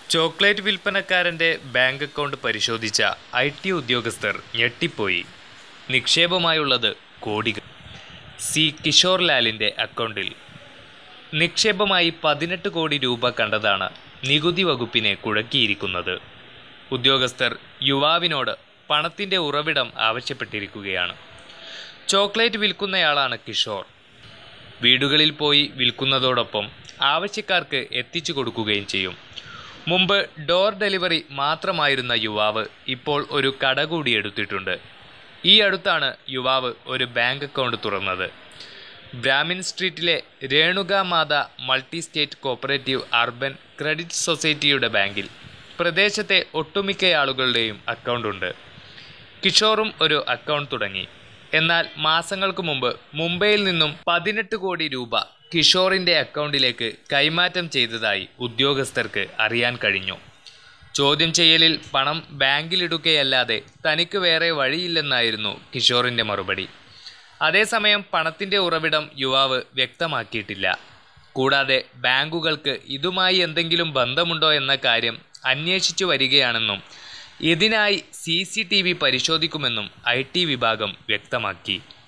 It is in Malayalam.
ചോക്ലേറ്റ് വിൽപ്പനക്കാരന്റെ ബാങ്ക് അക്കൗണ്ട് പരിശോധിച്ച ഐ ടി ഉദ്യോഗസ്ഥർ ഞെട്ടിപ്പോയി നിക്ഷേപമായുള്ളത് കോടികൾ സി കിഷോർ ലാലിന്റെ അക്കൗണ്ടിൽ നിക്ഷേപമായി പതിനെട്ട് കോടി രൂപ കണ്ടതാണ് നികുതി വകുപ്പിനെ കുഴക്കിയിരിക്കുന്നത് ഉദ്യോഗസ്ഥർ യുവാവിനോട് പണത്തിന്റെ ഉറവിടം ആവശ്യപ്പെട്ടിരിക്കുകയാണ് ചോക്ലേറ്റ് വിൽക്കുന്നയാളാണ് കിഷോർ വീടുകളിൽ പോയി വിൽക്കുന്നതോടൊപ്പം ആവശ്യക്കാർക്ക് എത്തിച്ചു കൊടുക്കുകയും ചെയ്യും മുമ്പ് ഡോർ ഡെലിവറി മാത്രമായിരുന്ന യുവാവ് ഇപ്പോൾ ഒരു കട കൂടി എടുത്തിട്ടുണ്ട് ഈ അടുത്താണ് യുവാവ് ഒരു ബാങ്ക് അക്കൗണ്ട് തുറന്നത് ബ്രാഹ്മിൻ സ്ട്രീറ്റിലെ Renuka Mata multi state cooperative urban credit സൊസൈറ്റിയുടെ ബാങ്കിൽ പ്രദേശത്തെ ഒട്ടുമിക്ക ആളുകളുടെയും അക്കൗണ്ടുണ്ട് കിഷോറും ഒരു അക്കൗണ്ട് തുടങ്ങി എന്നാൽ മാസങ്ങൾക്ക് മുമ്പ് മുംബൈയിൽ നിന്നും പതിനെട്ട് കോടി രൂപ കിഷോറിന്റെ അക്കൗണ്ടിലേക്ക് കൈമാറ്റം ചെയ്തതായി ഉദ്യോഗസ്ഥർക്ക് അറിയാൻ കഴിഞ്ഞു ചോദ്യം ചെയ്യലിൽ പണം ബാങ്കിലിടുകയല്ലാതെ തനിക്ക് വേറെ വഴിയില്ലെന്നായിരുന്നു കിഷോറിന്റെ മറുപടി അതേസമയം പണത്തിന്റെ ഉറവിടം യുവാവ് വ്യക്തമാക്കിയിട്ടില്ല കൂടാതെ ബാങ്കുകൾക്ക് ഇതുമായി എന്തെങ്കിലും ബന്ധമുണ്ടോ എന്ന കാര്യം അന്വേഷിച്ചു വരികയാണെന്നും ഇതിനായി സി സി ടി വി പരിശോധിക്കുമെന്നും ഐ ടി വിഭാഗം വ്യക്തമാക്കി